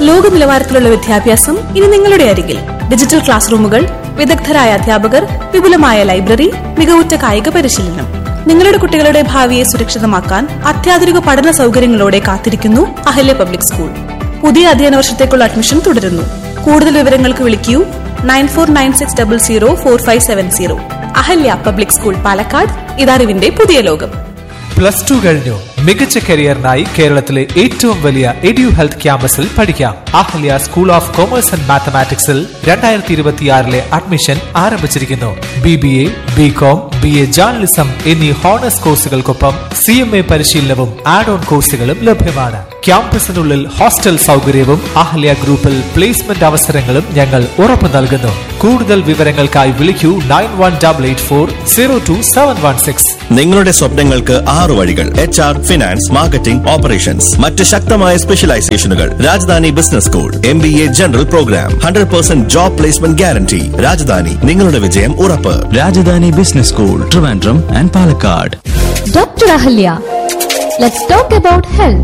ലോക നിലവാരത്തിലുള്ള വിദ്യാഭ്യാസം ഇനി നിങ്ങളുടെ അരികിൽ ഡിജിറ്റൽ ക്ലാസ് റൂമുകൾ വിദഗ്ധരായ അധ്യാപകർ വിപുലമായ ലൈബ്രറി മികവുറ്റ കായിക പരിശീലനം നിങ്ങളുടെ കുട്ടികളുടെ ഭാവിയെ സുരക്ഷിതമാക്കാൻ അത്യാധുനിക പഠന സൗകര്യങ്ങളോടെ കാത്തിരിക്കുന്നു അഹല്യ പബ്ലിക് സ്കൂൾ പുതിയ അധ്യയന വർഷത്തേക്കുള്ള അഡ്മിഷൻ തുടരുന്നു കൂടുതൽ വിവരങ്ങൾക്ക് വിളിക്കൂ nine four nine six double zero four five seven zero Ahalya public school Palakkad ഇതറിവിന്റെ പുതിയ ലോകം പ്ലസ് ടു കഴിഞ്ഞു മികച്ച കരിയറിനായി കേരളത്തിലെ ഏറ്റവും വലിയ എഡ്യു ഹെൽത്ത് ക്യാമ്പസിൽ പഠിക്കാം Ahalya school of commerce and മാത്തമാറ്റിക്സിൽ രണ്ടായിരത്തി ഇരുപത്തിയാറിലെ അഡ്മിഷൻ ആരംഭിച്ചിരിക്കുന്നു B B A B com B A journalism എന്നീ ഹോണേഴ്സ് കോഴ്സുകൾക്കൊപ്പം സി എം എ പരിശീലനവും ആഡ് ഓൺ കോഴ്സുകളും ലഭ്യമാണ് ക്യാമ്പസിനുള്ളിൽ ഹോസ്റ്റൽ സൗകര്യവും അഹല്യ ഗ്രൂപ്പിൽ പ്ലേസ്മെന്റ് അവസരങ്ങളും ഞങ്ങൾ ഉറപ്പു നൽകുന്നു കൂടുതൽ വിവരങ്ങൾക്കായി വിളിക്കൂ nine one double eight four zero two seven one six നിങ്ങളുടെ സ്വപ്നങ്ങൾക്ക് ആറു വഴികൾ H R finance marketing operations മറ്റ് ശക്തമായ സ്പെഷ്യലൈസേഷനുകൾ Rajadhani business school M B A general programme hundred percent job placement guarantee Rajadhani നിങ്ങളുടെ വിജയം ഉറപ്പ് Rajadhani Business School, Trivandrum and Palakkad. Dr. Ahalya. Let's talk about health.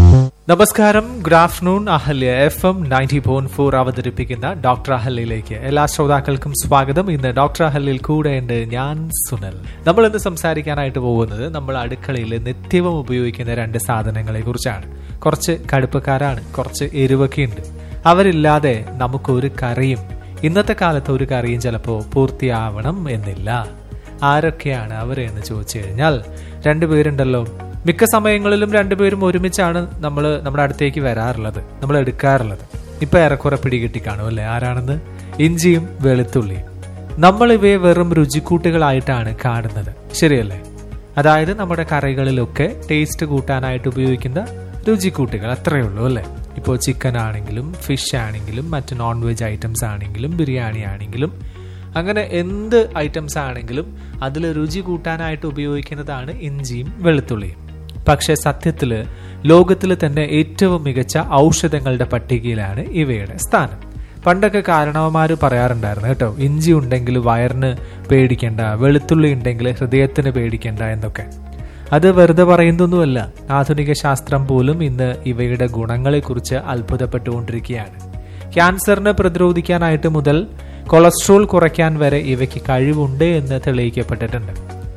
നമസ്കാരം good afternoon Ahalya F M ninety point four അവതരിപ്പിക്കുന്ന doctor അഹല്യയിലേക്ക് എല്ലാ ശ്രോതാക്കൾക്കും സ്വാഗതം ഇന്ന് ഡോക്ടർ അഹല്യയിൽ കൂടെയുണ്ട് ഞാൻ സുനൽ നമ്മൾ ഇന്ന് സംസാരിക്കാനായിട്ട് പോകുന്നത് നമ്മൾ അടുക്കളയിൽ നിത്യവും ഉപയോഗിക്കുന്ന രണ്ട് സാധനങ്ങളെ കുറിച്ചാണ് കുറച്ച് കടുപ്പക്കാരാണ് കുറച്ച് എരിവൊക്കെ ഉണ്ട് അവരില്ലാതെ നമുക്കൊരു കറിയും ഇന്നത്തെ കാലത്ത് ഒരു കറിയും ചിലപ്പോൾ പൂർത്തിയാവണം എന്നില്ല ആരൊക്കെയാണ് അവരെന്ന് ചോദിച്ചു കഴിഞ്ഞാൽ രണ്ടുപേരുണ്ടല്ലോ മിക്ക സമയങ്ങളിലും രണ്ടുപേരും ഒരുമിച്ചാണ് നമ്മൾ നമ്മുടെ അടുത്തേക്ക് വരാറുള്ളത് നമ്മൾ എടുക്കാറുള്ളത് ഇപ്പൊ ഏറെക്കുറെ പിടികിട്ടി കാണും അല്ലേ ആരാണെന്ന് ഇഞ്ചിയും വെളുത്തുള്ളിയും നമ്മൾ ഇവയെ വെറും രുചിക്കൂട്ടുകളായിട്ടാണ് കാണുന്നത് ശരിയല്ലേ അതായത് നമ്മുടെ കറികളിലൊക്കെ ടേസ്റ്റ് കൂട്ടാനായിട്ട് ഉപയോഗിക്കുന്ന രുചിക്കൂട്ടുകൾ അത്രയേ ഉള്ളൂ അല്ലേ ഇപ്പോൾ ചിക്കൻ ആണെങ്കിലും ഫിഷ് ആണെങ്കിലും മറ്റ് നോൺ വെജ് ഐറ്റംസ് ആണെങ്കിലും ബിരിയാണി ആണെങ്കിലും അങ്ങനെ എന്ത് ഐറ്റംസ് ആണെങ്കിലും അതിൽ രുചി കൂട്ടാനായിട്ട് ഉപയോഗിക്കുന്നതാണ് ഇഞ്ചിയും വെളുത്തുള്ളിയും പക്ഷെ സത്യത്തില് ലോകത്തിൽ തന്നെ ഏറ്റവും മികച്ച ഔഷധങ്ങളുടെ പട്ടികയിലാണ് ഇവയുടെ സ്ഥാനം പണ്ടൊക്കെ കാരണവന്മാര് പറയാറുണ്ടായിരുന്നു കേട്ടോ ഇഞ്ചി ഉണ്ടെങ്കിൽ വയറിന് പേടിക്കണ്ട വെളുത്തുള്ളി ഉണ്ടെങ്കിൽ ഹൃദയത്തിന് പേടിക്കണ്ട എന്നൊക്കെ അത് വെറുതെ പറയുന്നൊന്നുമല്ല ആധുനിക ശാസ്ത്രം പോലും ഇന്ന് ഇവയുടെ ഗുണങ്ങളെക്കുറിച്ച് അത്ഭുതപ്പെട്ടുകൊണ്ടിരിക്കുകയാണ് ക്യാൻസറിനെ പ്രതിരോധിക്കാനായിട്ട് മുതൽ കൊളസ്ട്രോൾ കുറയ്ക്കാൻ വരെ ഇവയ്ക്ക് കഴിവുണ്ട് എന്ന് തെളിയിക്കപ്പെട്ടിട്ടുണ്ട്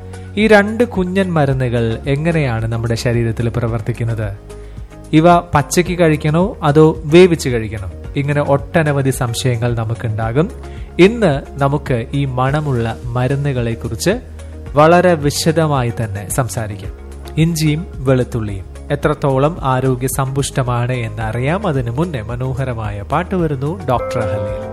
ഈ രണ്ട് കുഞ്ഞൻ മരുന്നുകൾ എങ്ങനെയാണ് നമ്മുടെ ശരീരത്തിൽ പ്രവർത്തിക്കുന്നത് ഇവ പച്ചയ്ക്ക് കഴിക്കണോ അതോ വേവിച്ച് കഴിക്കണോ ഇങ്ങനെ ഒട്ടനവധി സംശയങ്ങൾ നമുക്കുണ്ടാകും ഇന്ന് നമുക്ക് ഈ മണമുള്ള മരുന്നുകളെ കുറിച്ച് വളരെ വിശദമായി തന്നെ സംസാരിക്കാം ഇഞ്ചിയും വെളുത്തുള്ളിയും എത്രത്തോളം ആരോഗ്യ സമ്പുഷ്ടമാണ് എന്നറിയാം അതിനു മുന്നേ മനോഹരമായ പാട്ട് വരുന്നു ഡോക്ടർ ഹലിയിൽ